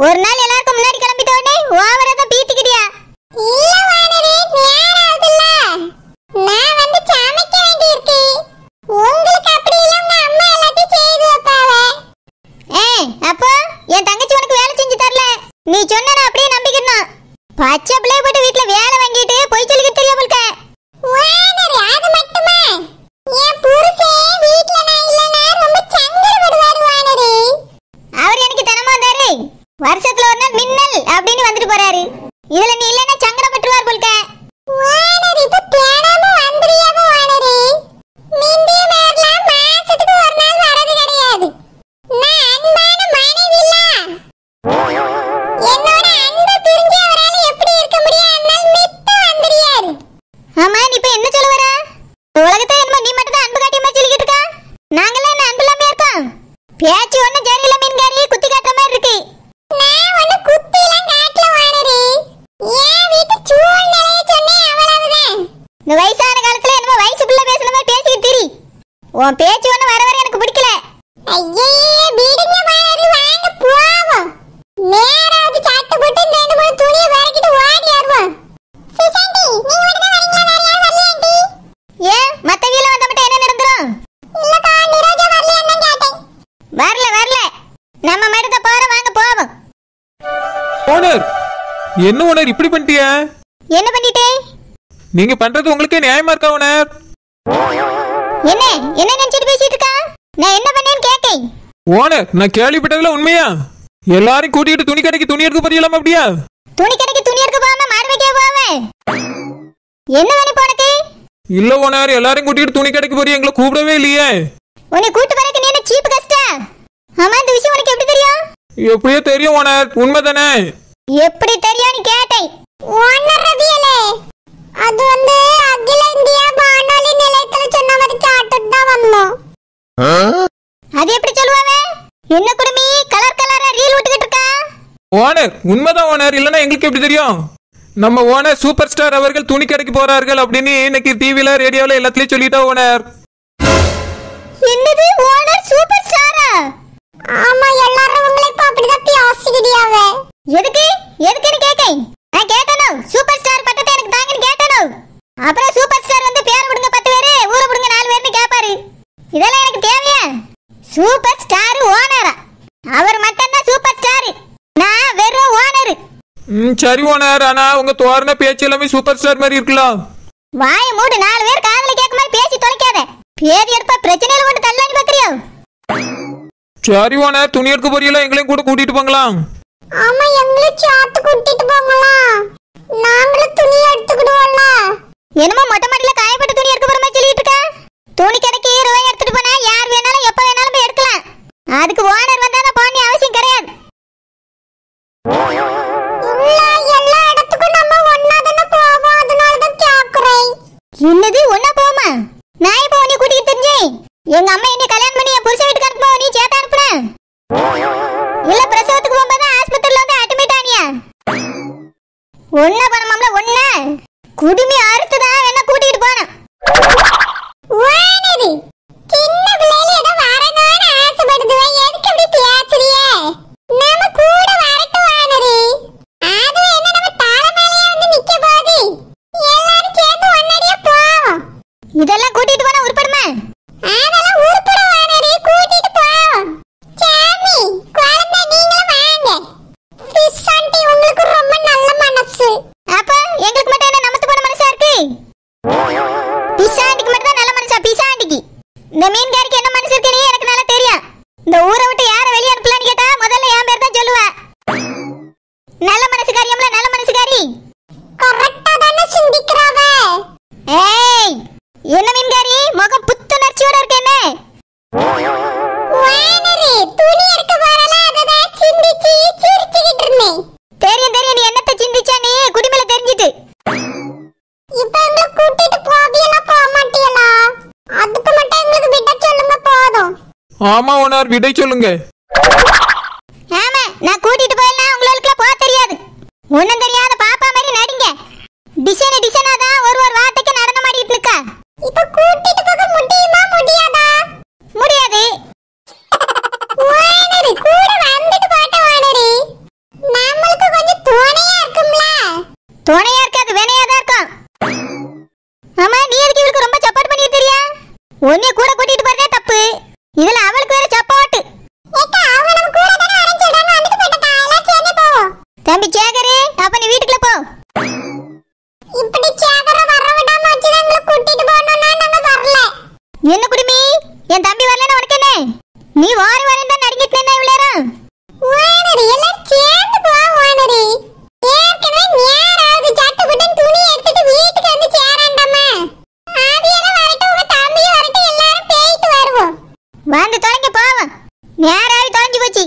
ஒரு நாள் எல்லாருக்கும் முன்னாடி கிளம்பிட்ட உடனே ஓவரா தான் பீத்திக்கிட்டியா இல்ல வானரே நேரம் ஆகுதுல்ல நான் வந்து சமைக்க வேண்டியிருக்கு உங்களுக்கு அப்படி இல்ல உங்க அம்மா எல்லாத்தையும் செய்து வைப்பாவ ஏ அப்போ என் தங்கச்சி உனக்கு வேலை செஞ்சு தரல நீ சொன்ன நான் அப்படியே நம்பிக்கணும் பச்சை பிள்ளை போட்டு வீட்ல வேலை வாங்கிட்டு போய் சொல்லிக்க தெரியாம இருக்க வானரே அது மட்டுமா என் புருஷன் வீட்ல நான் இல்லனா ரொம்ப சங்கடப்படுவாரு வானரே அவர் எனக்கு தினமும் வந்தாரு வருஷத்துல ஒரு நாள் மின்னல் அப்படின்னு வந்துட்டு போறாரு இதுல நீ இல்லைன்னா சங்கடப்பட்டுருவார் போல்க வானரே இப்ப தினமும் வந்துறியாம வானரே மிந்திய மாதிரிலாம் மாசத்துக்கு ஒரு நாள் வரது கிடையாது நான் அன்பான மனைவி இல்ல என்னோட அன்பை பிரிஞ்சு அவரால எப்படி இருக்க முடியும் அதனால மித்த வந்துறியாரு ஆமா நீ இப்ப என்ன சொல்ல வர உலகத்தை என்னமோ நீ மட்டும் தான் அன்பு காட்டிய மாதிரி சொல்லிக்கிட்டு இருக்கா நாங்களாம் என்ன அன்பு இல்லாம இருக்கோம் பேச்சு ஒண்ணும் சரியில்லை மீன்காரி குத்தி காட்டுற மாதிரி இருக்கு நான் ஒண்ணு குத்திலாம் காட்டல வானரே என் வீட்டு சூழ்நிலையை சொன்னேன் அவ்வளவுதான் இந்த வயசான காலத்துல என்னமோ வயசு பிள்ளை பேசுன மாதிரி பேசிக்கிட்டு திரி உன் பேச்சு ஒண்ணும் வர வர எனக்கு பிடிக்கல ஐயே விடுங்க வானரே வாங்க போவோம் நேராவது சாட்டு போட்டு ரெண்டு மூணு துணியை வரைக்கிட்டு ஓடி வருவோம் சிசாண்டி நீங்க மட்டும் தான் வரீங்களா வேற யாரும் வரலையாண்டி ஏன் மத்த வீல வந்த மட்டும் என்ன நடந்துரும் இல்லக்கா நிரோஜா வரலையான்னு தான் கேட்டேன் வரல வரல நம்ம மட்டும் தான் போறோம் வாங்க போவோம் ஓனர் என்ன ஓனர் இப்படி பண்ணிட்டிய என்ன பண்ணிட்டேன் நீங்க பண்றது உங்களுக்கே நியாயமா இருக்கா ஓனர் என்ன என்ன நினைச்சிட்டு பேசிட்டு இருக்கா நான் என்ன பண்ணேன்னு கேட்டேன் ஓனர் நான் கேள்விப்பட்டதுல உண்மையா எல்லாரையும் கூட்டிட்டு துணி கடைக்கு துணி எடுக்க போறீங்களாமா அப்படியா துணி கடைக்கு துணி எடுக்க போகாம மாடு வைக்க போவேன் என்ன வேணும் இப்போ உனக்கு இல்ல ஓனர் எல்லாரையும் கூட்டிட்டு துணி கடைக்கு போறீங்க எங்களை கூப்பிடவே இல்லையே உன்னை கூட்டு வரக்கு நீ என்ன சீப் கஷ்டா ஆமா இந்த விஷயம் உனக்கு எப்படி தெரியும் எப்படியோ தெரியும் ஓனர் உண்மைதானே எப்படி தெரியும்னு கேட்டேன் ஓனர் ரவியலே அது வந்து அகில இந்தியா வானொலி நிலையத்துல சொன்ன மாதிரி கேட்டுட்டு தான் வந்தோம் அது எப்படி சொல்லுவாவே என்ன குடுமி கலர் கலரா ரீல் விட்டுக்கிட்டு இருக்கா ஓனர் உண்மைதான் ஓனர் இல்லைன்னா எங்களுக்கு எப்படி தெரியும் நம்ம ஓனர் சூப்பர் ஸ்டார் அவர்கள் துணி கடைக்கு போறார்கள் அப்படின்னு இன்னைக்கு டிவில ரேடியோல எல்லாத்துலயும் சொல்லிட்டா ஓனர் என்னது ஓனர் சூப்பர் ஸ்டாரா ஆமா எல்லாரும் உங்களை இப்ப அப்படிதான் பேசிக்கிட்டியாவ எதுக்கு எதுக்குன்னு கேட்டேன் நான் கேட்டனோ சூப்பர் ஸ்டார் பட்டத்தை எனக்கு தாங்கன்னு கேட்டனோ அப்புறம் சூப்பர் ஸ்டார் வந்து பேர் விடுங்க பத்து பேரு ஊரை விடுங்க நாலு பேர்னு கேட்பாரு இதெல்லாம் எனக்கு தேவையா சூப்பர் ஸ்டார் ஓனரா அவர் மட்டும்தான் சூப்பர் ஸ்டார் நான் வெறும் ஓனர் ம் சரி ஓனர் ஆனா உங்க தோரண பேச்சு எல்லாமே சூப்பர் ஸ்டார் மாதிரி இருக்கலாம் வாய மூடு நாலு பேர் காதுல கேட்க மாதிரி பேசி தொலைக்காத பேதி எடுப்ப பிரச்சனையில கொண்டு தள்ளான்னு பாக்குறியோ சரி ஓனர் துணி எடுக்க போறீங்களா எங்களையும் கூட கூட்டிட்டு போங்களாம் ஆமா எங்களையும் சேர்த்து கூட்டிட்டு போங்களாம் நாங்களும் துணி எடுத்துக்கிடுவோம்ல என்னமோ மொட்டை மாடியில காயப்பட்ட துணி எடுக்க போற மாதிரி சொல்லிட்டு இருக்க துணி கடைக்கு ரூபாய் எடுத்துட்டு போனா யார் வேணாலும் எப்ப வேணாலும் போய் எடுக்கலாம் அதுக்கு ஓனர் வந்தா தான் போன அவசியம் கிடையாது இல்ல எல்லா இடத்துக்கும் நம்ம ஒன்னா தானே போவோம் அதனால தான் கேக்குறேன் என்னது ஒன்னா போமா நான் இப்போ உன்னை கூட்டிட்டு தெரிஞ்சேன் எங்க அம்மா என்னை கல்யாணம் பண்ணி என் புருஷன் வீட்டுக்கு அனுப்புவோம் நீ சேர்த்து அனுப்புன இல்ல பிரசவத்துக்கு போகும்போது ஆஸ்பத்திரியில வந்து அட்மிட் ஆனியா ஒன்னா பண்ணமாம்ல ஒன்னா குடுமி அறுத்துதான் வேணா கூட்டிட்டு போனேன் வானதி சின்ன பிள்ளைல ஏதோ வரணும்னு ஆசைப்படுதுவே எதுக்கு இப்படி பேசுறியே நம்ம கூட வரட்டும் வானதி அது என்ன நம்ம தலை மேலேயே வந்து நிக்க போகுது எல்லாரும் சேர்ந்து ஒன்னடியே போவோம் இதெல்லாம் கூட்டிட்டு போனா உருப்படுமா அதெல்லாம் உருப்பட வானதி கூட்டிட்டு போவோம் சாமி குழந்தை நீங்களும் வாங்க ஃபிஷ் ஆண்டி உங்களுக்கு ரொம்ப நல்ல மனசு அப்ப எங்களுக்கு மட்டும் என்ன நமத்து போன மனசா இருக்கு பிசாண்டிக்கு மட்டும் தான் நல்ல மனசா பிசாண்டிக்கு இந்த மீன்காரிக்கு என்ன மனசு இருக்குன்னு எனக்கு நல்லா தெரியும் இந்த ஊரை விட்டு யாரை வெளியே அனுப்பலான்னு கேட்டா முதல்ல என் பேர் தான் சொல்லுவா நல்ல மனசுக்காரியம்ல நல்ல மனசுக்காரி கரெக்டா தானே சிந்திக்கிறாவ ஏய் என்ன மீன்காரி முகம் புத்துணர்ச்சியோட இருக்கு என்ன வானதி துணி எடுக்க போறல அததான் சிந்திச்சு சிரிச்சுக்கிட்டு இருந்தேன் தெரியும் தெரியும் நீ என்னத்தை சிந்திச்சா நீ குடிமையில தெரிஞ்சிட்டு இப்ப எங்களை கூட்டிட்டு போவியலா போக மாட்டியலா அதுக்கு மட்டும் எங்களுக்கு விட சொல்லுங்க போதும் ஆமா ஓனர் விடை சொல்லுங்க ஆமா நான் கூட்டிட்டு போயிடலாம் உங்களுக்கு போக தெரியாது ஒண்ணும் தெரியாத பாப்பா மாதிரி நடிங்க டிசைன் டிசைனா தான் ஒரு ஒரு வார்த்தைக்கு நடனம் ஆடிட்டு இருக்கா இப்ப கூட்டிட்டு போக முடியுமா முடியாதா முடியாது வானதி கூட வந்துட்டு போட்ட வானதி தம்பி சேகரு அப்ப நீ வீட்டுக்குள்ள போ இப்படி சேகர வர விடாம வச்சு எங்களை கூட்டிட்டு போகணும்னா நாங்க வரல என்ன குடுமி என் தம்பி வரலன்னு உனக்கு என்ன நீ வாரி வரேன் தான் நடிக்கிட்டு நின்ன இவ்வளவு நேரம் ஓனரு எல்லாம் சேர்ந்து போ ஓனரு ஏற்கனவே நேராவது சட்டை போட்டு துணி எடுத்துட்டு வீட்டுக்கு வந்து சேராண்டாமா ஆவியெல்லாம் வரட்டும் உங்க தம்பி வரட்டும் எல்லாரும் போயிட்டு வருவோம் வந்து தொலைங்க போவோம் நேராவி தொலைஞ்சு போச்சு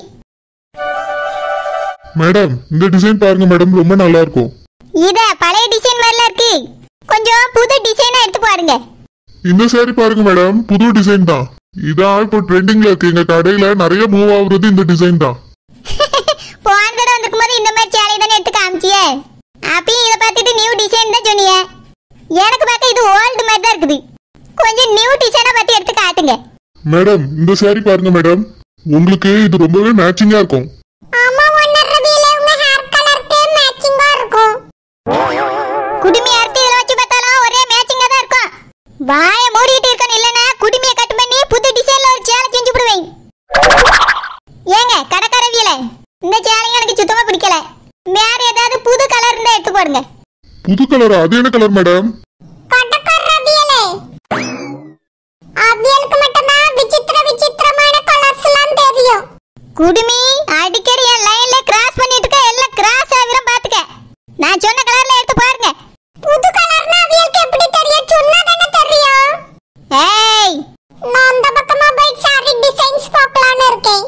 மேடம் இந்த டிசைன் பாருங்க மேடம் ரொம்ப நல்லா இருக்கும் இத பழைய டிசைன் மாதிரிலாம் இருக்கு கொஞ்சம் புது டிசைனா எடுத்து பாருங்க இந்த saree பாருங்க மேடம் புது டிசைன் தான் இதான் இப்போ ட்ரெண்டிங்ல இருக்கு எங்க கடையில நிறைய மூவ் ஆகுறது இந்த டிசைன் தான் போன தடவை வந்திருக்கும் போது இந்த மாதிரி சேலை தானே எடுத்து காமிச்சியே அப்பயும் இதை பார்த்துட்டு நியூ டிசைன் தான் சொன்னீங்க எனக்கு பார்க்க இது ஓல்டு மாதிரி தான் இருக்குது கொஞ்சம் நியூ டிசைனா பார்த்து எடுத்து காட்டுங்க மேடம் இந்த saree பாருங்க மேடம் உங்களுக்கு இது ரொம்பவே மேட்சிங்கா இருக்கும் ஆமா ஓனர் ரவியில உங்க ஹேர் கலருக்கு மேட்சிங்கா இருக்கும் குடுமி அறுத்து இதில் வச்சு பார்த்தாலும் ஒரே மேட்சிங்கா தான் இருக்கும் வாயை மூடிட்டு இருக்கணும் இல்லைன்னா குடுமியை கட் பண்ணி புது டிசைன்ல ஒரு சேலை செஞ்சு விடுவேன் ஏங்க கடைக்காரவியல இந்த சேலையும் எனக்கு சுத்தமா பிடிக்கல வேற ஏதாவது புது கலர் இருந்தா எடுத்து போடுங்க புது கலரா அது என்ன கலர் மேடம் கடற்கரை ரவியலே அவியலுக்கு மட்டும்தான் விசித்திர விசித்திரமான கலர்ஸ் எல்லாம் தெரியும் குடுமி அடிக்கடி என் லைன்ல கிராஸ் பண்ணிட்டு இருக்க எல்லாம் கிராஸ் ஆகிரும் பாத்துக்க நான் சொன்ன கலர்ல எடுத்து பாருங்க புது கலர்னா அவியலுக்கு எப்படி தெரியும் சொன்னா தானே தெரியும் ஏய் நான் அந்த பக்கமா போய் சாரி டிசைன்ஸ் பார்க்கலாம்னு இருக்கேன்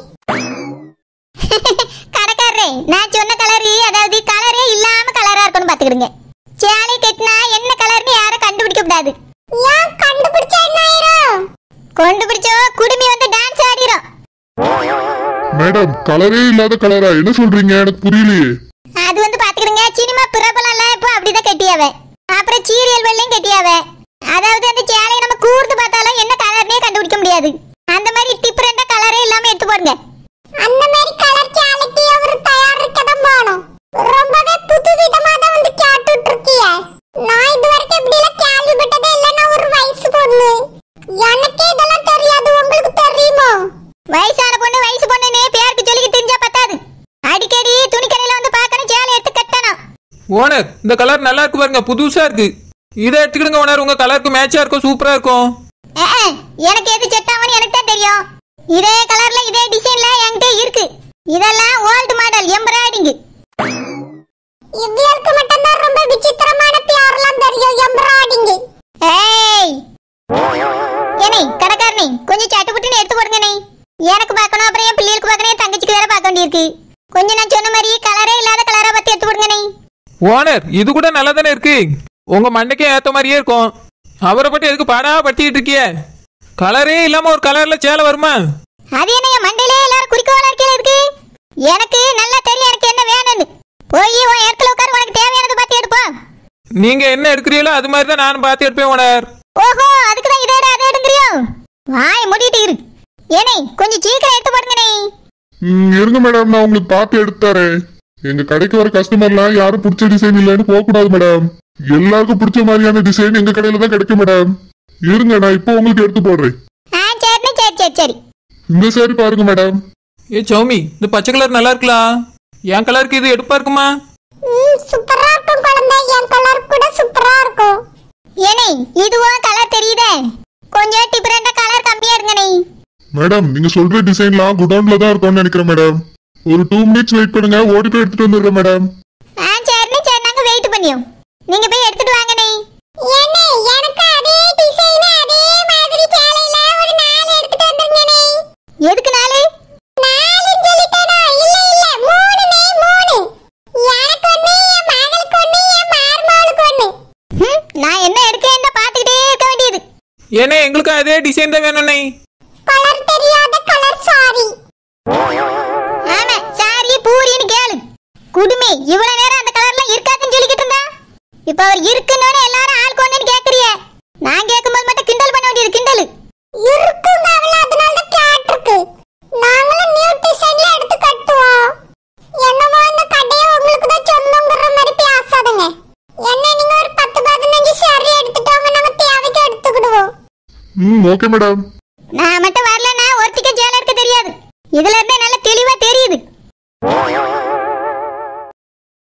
கடைக்காரரே நான் சொன்ன கலரு அதாவது கலரே இல்லாம கலரா இருக்கணும் பாத்துக்கிடுங்க சேலை கட்டினா என்ன கலர்னு யாரும் கண்டுபிடிக்க கூடாது ஏன் கண்டுபிடிச்சா என்ன ஆயிரும் கண்டுபிடிச்சோ குடுமி வந்து டான்ஸ் ஆடிரும் மேடம் கலரே இல்லாத கலரா என்ன சொல்றீங்க எனக்கு புரியலையே அது வந்து பாத்துக்கிடுங்க சினிமா பிரபலம்ல இப்போ அப்படிதான் கட்டியாவ அப்புறம் சீரியல் வெள்ளையும் கட்டியாவ அதாவது அந்த சேலையை நம்ம கூர்ந்து பார்த்தாலும் என்ன கலர்னே கண்டுபிடிக்க முடியாது அந்த மாதிரி டிஃபரெண்டா கலரே இல்லாம எடுத்து போடுங்க அந்த மாதிரி கலர் சேலைக்கு அவர் தயாரிக்க தான் போகணும் ரொம்பவே புது விதமா தான் வந்து கேட்டுட்டு இருக்கிய நான் இது வரைக்கும் இப்படி எல்லாம் கேள்விப்பட்டதே இல்லை நான் ஒரு வயசு பொண்ணு எனக்கு இதெல்லாம் தெரியாது உங்களுக்கு தெரியுமோ வயசான பொண்ணு வயசு பொண்ணுன்னு பேருக்கு சொல்லிக்கிட்டு தெரிஞ்சா பத்தாது அடிக்கடி துணிக்கடையில வந்து பார்க்கணும் சேலை எடுத்து கட்டணும் ஓனர் இந்த கலர் நல்லா இருக்கு பாருங்க புதுசா இருக்கு இதை எடுத்துக்கிடுங்க ஓனர் உங்க கலருக்கு மேட்சா இருக்கும் சூப்பரா இருக்கும் அஹ், அஹ், எனக்கு எது செட் ஆகும்னு எனக்கு தான் தெரியும் இதே கலர்ல இதே டிசைன்ல என்கிட்ட இருக்கு இதெல்லாம் ஓல்டு மாடல் எம்ப்ராய்டிங் இவ்வியலுக்கு மட்டும்தான் ரொம்ப விசித்திரமான பியார்லாம் தெரியும் எம்ப்ராய்டிங் ஏய் ஏனே கடைக்காரனே கொஞ்சம் சட்டுப்புட்டுன்னு எடுத்து போடுங்க நே எனக்கு பார்க்கணும் அப்புறம் என் பிள்ளைகளுக்கு பார்க்கணும் என் தங்கச்சிக்கு வேற பார்க்க வேண்டியிருக்கு கொஞ்சம் நான் சொன்ன மாதிரி கலரே இல்லாத கலரா பார்த்து எடுத்து போடுங்க நே ஓனர் இது கூட நல்லா தானே இருக்கு உங்க மண்டைக்கே ஏத்த மாதிரியே இருக்கும் அவரை பற்றி எதுக்கு பாடா படுத்திட்டு இருக்கிய கலரே இல்லாம ஒரு கலர்ல சேலை வருமா அது என்ன என் மண்டையிலே எல்லாரும் குறிக்கோளா இருக்கே இருக்கு எனக்கு நல்லா தெரியும் எனக்கு என்ன வேணும்னு போய் உன் இடத்துல உட்கார் உனக்கு தேவையானதை பார்த்து எடுப்போம் நீங்க என்ன எடுக்கிறீங்களோ அது மாதிரி தான் நானும் பார்த்து எடுப்பேன் ஓனர் ஓஹோ அதுக்கு தான் இதை எடு, அதை எடுங்கிறியோ வாய் மூடிட்டு இரு ஏனே கொஞ்சம் சீக்கிரம் எடுத்து போடுங்க நே ம், இருங்க மேடம் நான் உங்களுக்கு பார்த்து எடுத்து தரேன் எங்க கடைக்கு வர கஸ்டமர்லாம் யாரும் பிடிச்ச டிசைன் இல்லைன்னு போக கூடாது மேடம் எல்லாருக்கும் பிடிச்ச மாதிரியான டிசைன் எங்க கடையில தான் கிடைக்கும் மேடம் இருங்க நான் இப்போ உங்களுக்கு எடுத்து போடுறேன் ஆ சரிண்ணே சரி சரி சரி இந்த saree பாருங்க மேடம் ஏ சௌமி இந்த பச்சை கலர் நல்லா இருக்கலாம் என் கலருக்கு இது எடுப்பா இருக்குமா ம் சூப்பரா இருக்கும் குழந்தை என் கலர் கூட சூப்பரா இருக்கும் ஏனே இதுவும் கலர் தெரியுதே கொஞ்சம் டிஃபரெண்டா கலர் கம்மியா எடுங்க நே மேடம் நீங்க சொல்ற டிசைன்லாம் குடோன்ல தான் இருக்கும்னு நினைக்கிறேன் மேடம் ஒரு டூ மினிட்ஸ் வெயிட் பண்ணுங்க ஓடி போய் எடுத்துட்டு வந்துடுறேன் மேடம் ஆ சரிண்ணே சரி நாங்க வெயிட் பண்ணியோம் நீங்க போய் எடுத்துட்டு வாங்க நே ஏனே எனக்கு அதே டிசைன் அதே மாதிரி சேலையில ஒரு நாலு எடுத்துட்டு வந்துருங்கனே எதுக்கு நாளு நாலு சொல்லிட்டேனா இல்ல இல்ல மூணு நே மூணு எனக்கு ஒண்ணு என் மகளுக்கு ஒண்ணு என் மருமகளுக்கு ஒண்ணு ஹம், நான் என்ன எடுக்கேன்னு பார்த்துக்கிட்டே இருக்க வேண்டியது ஏன்னா எங்களுக்கு அதே டிசைன் தான் வேணும்னே கலர் தெரியாத கலர் சாரி ஆமா சாரி பூரின்னு கேளு குடுமி இவ்வளவு நேரம் அந்த கலர்ல இருக்காதுன்னு சொல்லிக்கிட்டு இருந்தா இப்ப அவர் இருக்குன்னு எல்லாரும் ஆள் கொண்டுன்னு கேக்குறிய நான் கேட்கும்போது மட்டும் கிண்டல் பண்ண வேண்டியது கிண்டல் இருக்குங்க அவள அதனால தான் கேட்டிருக்கு நாங்களும் நியூ டிசைன்ல எடுத்து கட்டுவோம் என்னமோ இந்த கடையை உங்களுக்கு தான் சொந்தங்கிற மாதிரி பேசாதுங்க என்ன நீங்க ஒரு பத்து பதினஞ்சு சாரி எடுத்துட்டு வாங்க நாங்க தேவைக்கு எடுத்துக்கிடுவோம் ம் ஓகே மேடம் நான் மட்டும் வரலன்னா ஒருத்திக்கும் சேலை எடுக்க தெரியாது இதுல